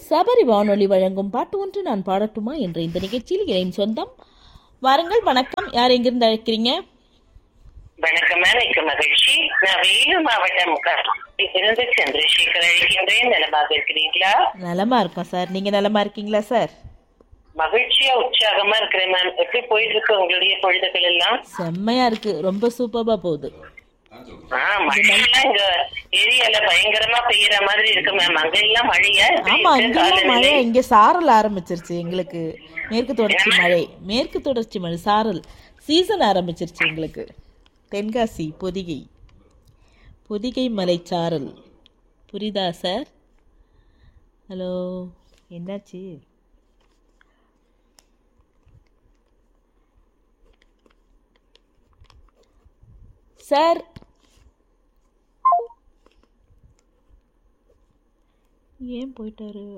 சபரி வானொலி வழங்கும் பாட்டு ஒன்று நான் பாடட்டுமா என்ற இந்த நிகழ்ச்சியில் என் சொந்தம் வாருங்கள் வணக்கம் யார் எங்கிருந்து அழைக்கிறீங்க வணக்கம் மிக்க மகிழ்ச்சி நான் வேலூர் மாவட்டம் க- இருந்து சந்திரசேகர் அழைக்கின்றேன் நலமாக இருக்கிறீங்களா நலமா இருக்கோம் சார் நீங்க நலமா இருக்கீங்களா சார் மகிழ்ச்சியா உற்சாகமா இருக்கிறேன் மேம் எப்படி போயிட்டு இருக்கு உங்களுடைய பொழுதுகள் எல்லாம் செம்மையா இருக்கு ரொம்ப சூப்பரா போகுது ஆ மழையெல்லாம் இங்க ஏரியால பயங்கரமா பெய்யற மாதிரி இருக்கு மேம் அங்க எல்லாம் மழையா எப்படி ஆமா இருக்கு இங்கெல்லாம் மழை காலநிலை? இங்க சாரல் ஆரம்பிச்சிருச்சு எங்களுக்கு மேற்கு தொடர்ச்சி மழை மேற்கு தொடர்ச்சி மழை சாரல் சீசன் ஆரம்பிச்சிருச்சு எங்களுக்கு தென்காசி பொதிகை பொதிகை மலை சாரல் புரியுதா சார் ஹலோ என்னாச்சு சார் ஏன் போயிட்டாரு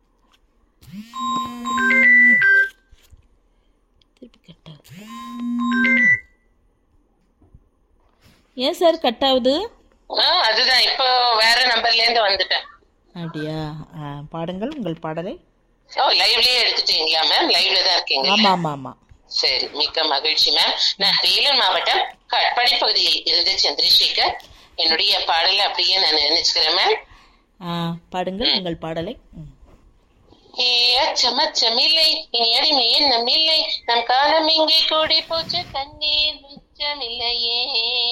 திருப்பி கட் ஆகுது ஏன் சார் கட் ஆகுது ஆ, அதுதான் இப்போ வேற நம்பர்ல இருந்து வந்துட்டேன் அப்படியா ஆ, பாடுங்கள் உங்கள் பாடலை ஓ லைவ்லயே எடுத்துட்டீங்களா மேம் லைவ்ல தான் இருக்கீங்க ஆமா ஆமா ஆமா சரி மிக்க மகிழ்ச்சி மேம் நான் வேலூர் மாவட்டம் கட்பாடி பகுதியில் இருந்து சந்திரசேகர் என்னுடைய பாடலை அப்படியே நான் நினைச்சுக்கிறேன் மேம் ஆ, பாடுங்கள் உங்கள் பாடலை ம். ஏ அச்சம் அச்சமில்லை இனி அடிமை எண்ணமில்லை நம் காலம் இங்கே கூடி போச்சு கண்ணீர் மிச்சமில்லையே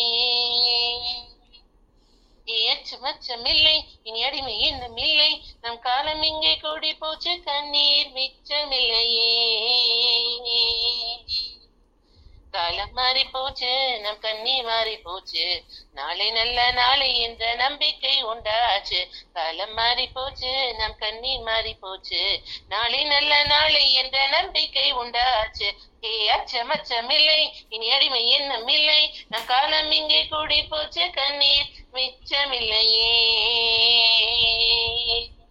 ஏ அச்சம் அச்சமில்லை இனி அடிமை எண்ணமில்லை நம் காலம் இங்கே கூடி போச்சு கண்ணீர் மிச்சமில்லையே காலம் மாறி போச்சு நம் கண்ணீர் மாறி போச்சு நாளை நல்ல நாளை என்ற நம்பிக்கை உண்டாச்சு காலம் மாறி போச்சு நம் கண்ணீர் மாறி போச்சு நாளை நல்ல நாளை என்ற நம்பிக்கை உண்டாச்சு ஏ அச்சம் அச்சமில்லை இனி அடிமை எண்ணம் இல்லை நம் காலம் இங்கே கூடி போச்சு கண்ணீர் மிச்சமில்லையே